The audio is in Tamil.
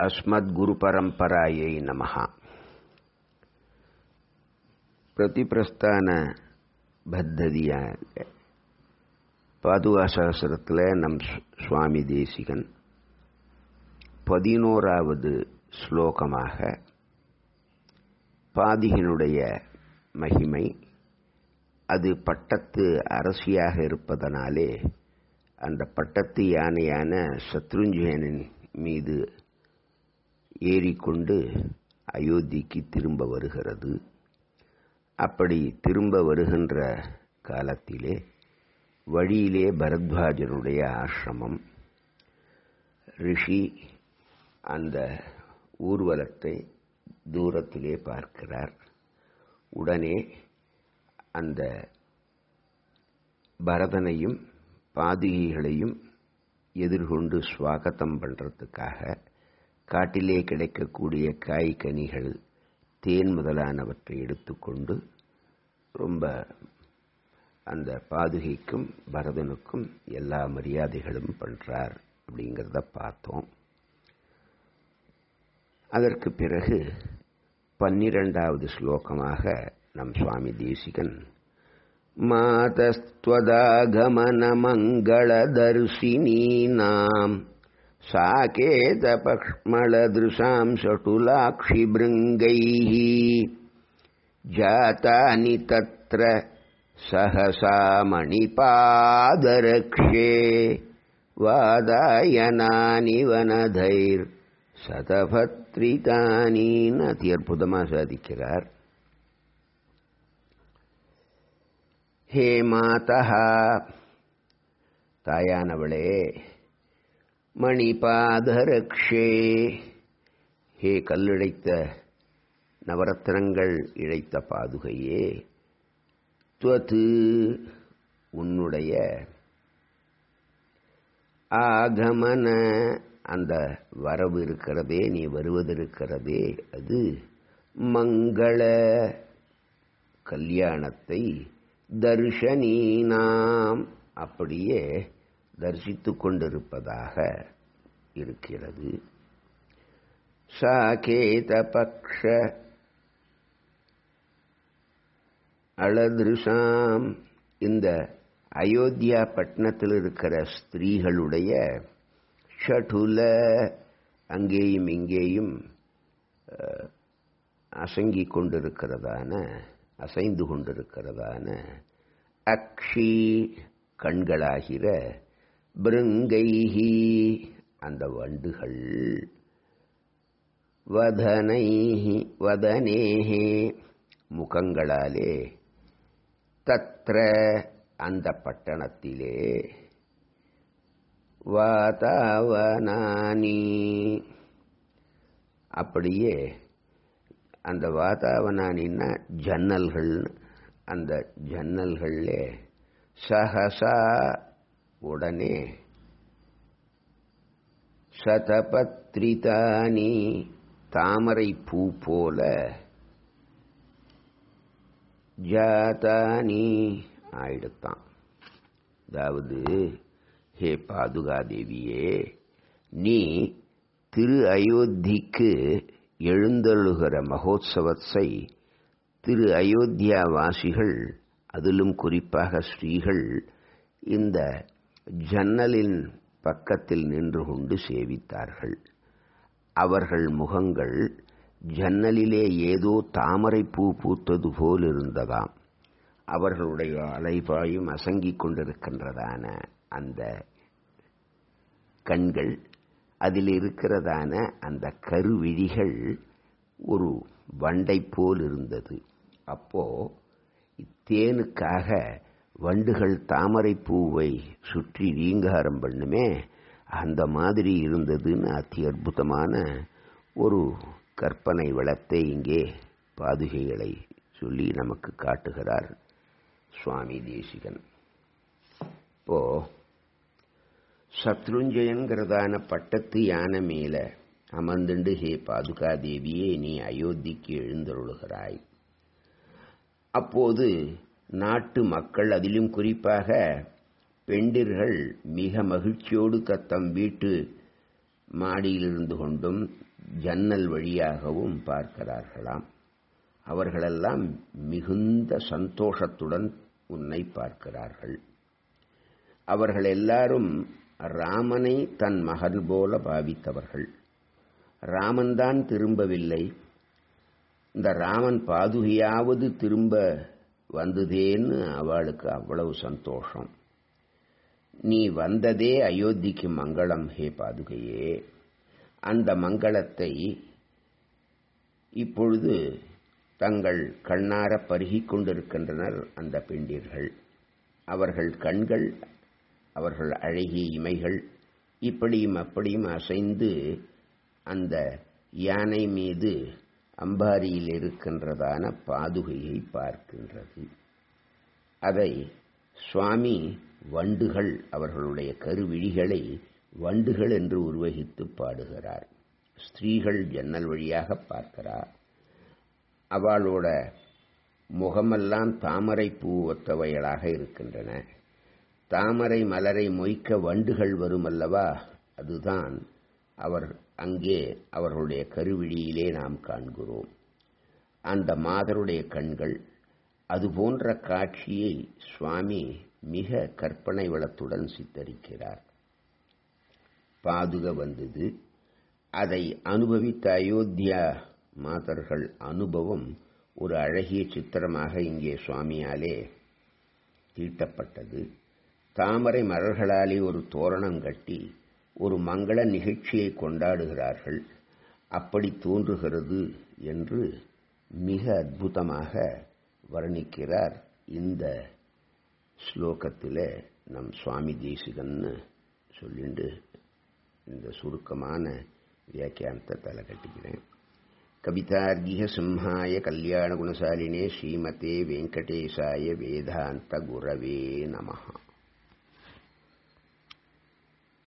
अस्मद्गुरुपरम्परायै नमः பிரதிபிரஸ்தான பத்ததியாக பாதுகா சகசிரத்தில் நம் சுவாமி தேசிகன் பதினோராவது ஸ்லோகமாக பாதிகனுடைய மகிமை அது பட்டத்து அரசியாக இருப்பதனாலே அந்த பட்டத்து யானையான சத்ருஞ்சயனின் மீது ஏறிக்கொண்டு அயோத்திக்கு திரும்ப வருகிறது அப்படி திரும்ப வருகின்ற காலத்திலே வழியிலே பரத்வாஜனுடைய ஆசிரமம் ரிஷி அந்த ஊர்வலத்தை தூரத்திலே பார்க்கிறார் உடனே அந்த பரதனையும் பாதுகைகளையும் எதிர்கொண்டு சுவாகத்தம் பண்ணுறதுக்காக காட்டிலே கிடைக்கக்கூடிய காய் கனிகள் தேன் முதலானவற்றை எடுத்துக்கொண்டு ரொம்ப அந்த பாதுகைக்கும் பரதனுக்கும் எல்லா மரியாதைகளும் பண்ணுறார் அப்படிங்கிறத பார்த்தோம் அதற்கு பிறகு பன்னிரெண்டாவது ஸ்லோகமாக நம் சுவாமி தேசிகன் மாதஸ்துவதாகமனமங்களதர்சினீனாம் साकेतपक्ष्मलदृशां षटुलाक्षिभृङ्गैः जातानि तत्र सहसा मणिपादरक्षे வாதாயனானி வனதைர் சதபத்ரிதானின்னு அதி அற்புதமாக சாதிக்கிறார் ஹே மாதா தாயானவளே மணிபாதரக்ஷே ஹே கல்லிழைத்த நவரத்னங்கள் இழைத்த பாதுகையே துவத்து உன்னுடைய ஆகமன அந்த வரவு இருக்கிறதே நீ வருவதிருக்கிறதே அது மங்கள கல்யாணத்தை தர்ஷனீனாம் அப்படியே தரிசித்து கொண்டிருப்பதாக இருக்கிறது சாகேத பக்ஷ அழதிருஷாம் இந்த அயோத்தியா பட்டணத்தில் இருக்கிற ஸ்திரீகளுடைய ஷட்டுல அங்கேயும் இங்கேயும் அசங்கிக் கொண்டிருக்கிறதான அசைந்து கொண்டிருக்கிறதான அக்ஷி கண்களாகிற பிருங்கைஹி அந்த வண்டுகள் வதனைஹி வதனேஹே முகங்களாலே தத்ர அந்த பட்டணத்திலே வாதாவனானி அப்படியே அந்த வாதாவனானின்னா ஜன்னல்கள் அந்த ஜன்னல்கள்ல சஹசா உடனே சதபத்ரிதானி தாமரை பூ போல ஜாதானி ஆயிடுத்தான் அதாவது ஹே பாதுகாதேவியே நீ திரு அயோத்திக்கு எழுந்தருளுகிற மகோத்சவத்தை திரு அயோத்தியா வாசிகள் அதிலும் குறிப்பாக ஸ்ரீகள் இந்த ஜன்னலின் பக்கத்தில் நின்று கொண்டு சேவித்தார்கள் அவர்கள் முகங்கள் ஜன்னலிலே ஏதோ தாமரை பூ பூத்தது போல் இருந்ததாம் அவர்களுடைய அலைபாயும் அசங்கிக் கொண்டிருக்கின்றதான அந்த கண்கள் அதில் இருக்கிறதான அந்த கருவிழிகள் ஒரு வண்டை போல் இருந்தது அப்போ தேனுக்காக வண்டுகள் தாமரை பூவை சுற்றி ரீங்காரம் பண்ணுமே அந்த மாதிரி இருந்ததுன்னு அதி அற்புதமான ஒரு கற்பனை வளத்தை இங்கே பாதுகைகளை சொல்லி நமக்கு காட்டுகிறார் சுவாமி தேசிகன் இப்போ சத்ருஞ்சயன்கிறதான பட்டத்து யானை மேல அமர்ந்துண்டு ஹே பாதுகா தேவியே நீ அயோத்திக்கு எழுந்தருளுகிறாய் அப்போது நாட்டு மக்கள் அதிலும் குறிப்பாக பெண்டிர்கள் மிக மகிழ்ச்சியோடு தத்தம் வீட்டு மாடியிலிருந்து கொண்டும் ஜன்னல் வழியாகவும் பார்க்கிறார்களாம் அவர்களெல்லாம் மிகுந்த சந்தோஷத்துடன் உன்னை பார்க்கிறார்கள் அவர்கள் எல்லாரும் ராமனை தன் மகன் போல பாவித்தவர்கள் ராமன்தான் திரும்பவில்லை இந்த ராமன் பாதுகையாவது திரும்ப வந்ததேன்னு அவளுக்கு அவ்வளவு சந்தோஷம் நீ வந்ததே அயோத்திக்கு மங்களம் ஹே பாதுகையே அந்த மங்களத்தை இப்பொழுது தங்கள் கண்ணார பருகிக் கொண்டிருக்கின்றனர் அந்த பெண்டிர்கள் அவர்கள் கண்கள் அவர்கள் அழகிய இமைகள் இப்படியும் அப்படியும் அசைந்து அந்த யானை மீது அம்பாரியில் இருக்கின்றதான பாதுகையை பார்க்கின்றது அதை சுவாமி வண்டுகள் அவர்களுடைய கருவிழிகளை வண்டுகள் என்று உருவகித்து பாடுகிறார் ஸ்திரீகள் ஜன்னல் வழியாக பார்க்கிறார் அவளோட முகமெல்லாம் தாமரை பூ ஒத்தவைகளாக இருக்கின்றன தாமரை மலரை மொய்க்க வண்டுகள் வருமல்லவா அதுதான் அவர் அங்கே அவர்களுடைய கருவிழியிலே நாம் காண்கிறோம் அந்த மாதருடைய கண்கள் அதுபோன்ற காட்சியை சுவாமி மிக கற்பனை வளத்துடன் சித்தரிக்கிறார் பாதுக வந்தது அதை அனுபவித்த அயோத்தியா மாதர்கள் அனுபவம் ஒரு அழகிய சித்திரமாக இங்கே சுவாமியாலே தீட்டப்பட்டது தாமரை மலர்களாலே ஒரு தோரணம் கட்டி ஒரு மங்கள நிகழ்ச்சியை கொண்டாடுகிறார்கள் அப்படி தோன்றுகிறது என்று மிக அற்புதமாக வர்ணிக்கிறார் இந்த ஸ்லோகத்தில் நம் சுவாமி தேசிகன்னு சொல்லிண்டு இந்த சுருக்கமான வியாக்கியானத்தை தலை கட்டிக்கிறேன் கவிதார்கிக சிம்ஹாய கல்யாண குணசாலினே ஸ்ரீமதே வெங்கடேசாய வேதாந்த குரவே நமஹா